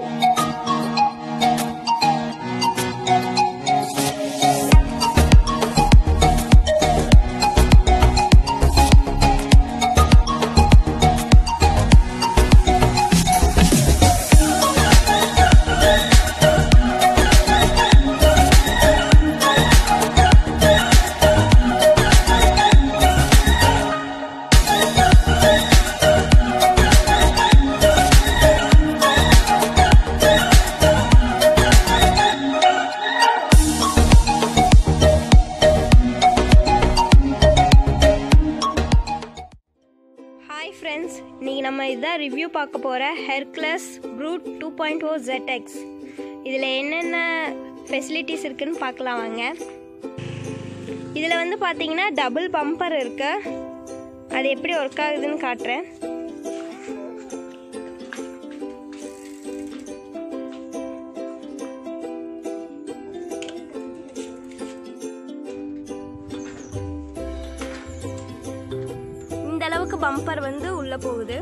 Hi friends இன்றைக்கி நம்ம இதான் ரிவ்யூ பார்க்க போகிற Hercules Brute two point O ZX இதில் என்னென்ன ஃபெசிலிட்டிஸ் இருக்குன்னு பார்க்கலாம் வாங்க இதில் வந்து பார்த்தீங்கன்னா டபுள் பம்பர் இருக்கு அது எப்படி ஒர்க் ஆகுதுன்னு காட்டுறேன் இந்த அளவுக்கு பம்பர் வந்து உள்ளே போகுது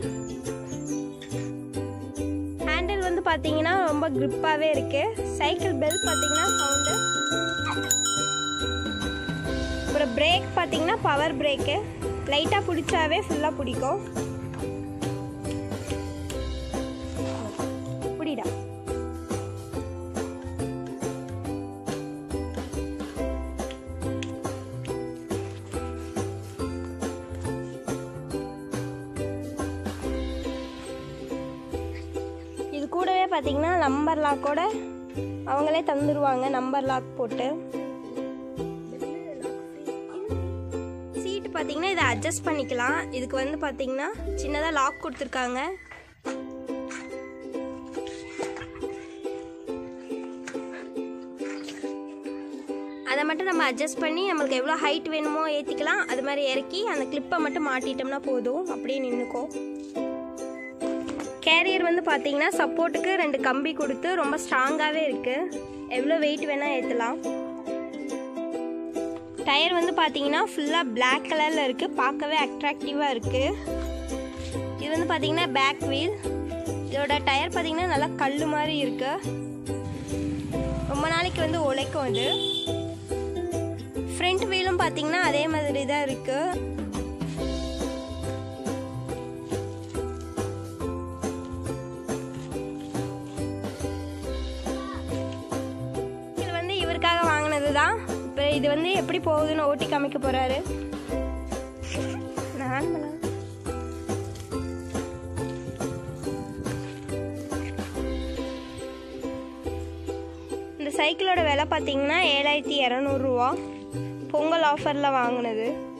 ஹேண்டில் வந்து பார்த்தீங்கன்னா ரொம்ப grip-ஆவே இருக்கு சைக்கிள் பெல் பார்த்தீங்கன்னா சவுண்டு அப்புறம் பிரேக் பார்த்தீங்கன்னா பவர் பிரேக்கு லைட்டாக பிடிச்சாவே ஃபுல்லாக பிடிக்கும் புடிடா இது கூடவே பார்த்தீங்கன்னா நம்பர் லாக்கோட அவங்களே தந்துடுவாங்க நம்பர் லாக் போட்டு சீட்டு பார்த்தீங்கன்னா இதை அட்ஜஸ்ட் பண்ணிக்கலாம் இதுக்கு வந்து பார்த்தீங்கன்னா சின்னதாக லாக் கொடுத்துருக்காங்க அதை மட்டும் நம்ம அட்ஜஸ்ட் பண்ணி நம்மளுக்கு எவ்வளோ ஹைட் வேணுமோ ஏற்றிக்கலாம் அது மாதிரி இறக்கி அந்த கிளிப்பை மட்டும் மாட்டிட்டோம்னா போதும் அப்படியே நின்றுக்கும் கேரியர் வந்து பார்த்தீங்கன்னா சப்போர்ட்டுக்கு ரெண்டு கம்பி கொடுத்து ரொம்ப ஸ்ட்ராங்காகவே இருக்குது எவ்வளோ வெயிட் வேணால் ஏற்றலாம் டயர் வந்து பார்த்தீங்கன்னா ஃபுல்லாக Black கலரில் இருக்குது பார்க்கவே அட்ராக்டிவாக இருக்குது இது வந்து பார்த்தீங்கன்னா பேக் வீல் இதோட டயர் பார்த்தீங்கன்னா நல்லா கல் மாதிரி இருக்கு ரொம்ப நாளைக்கு வந்து உழைக்கும் இது ஃப்ரண்ட் வீலும் பார்த்தீங்கன்னா அதே மாதிரி தான் இருக்குது இது வந்து இவருக்காக வாங்கினது தான் இப்போ இது வந்து எப்படி போகுதுன்னு ஓட்டி காமிக்க போறாரு நான் பண்ணலாம். இந்த சைக்கிளோட விலை பார்த்தீங்கன்னா ஏழாயிரத்தி இரநூறுவா பொங்கல் ஆஃபரில் வாங்கினது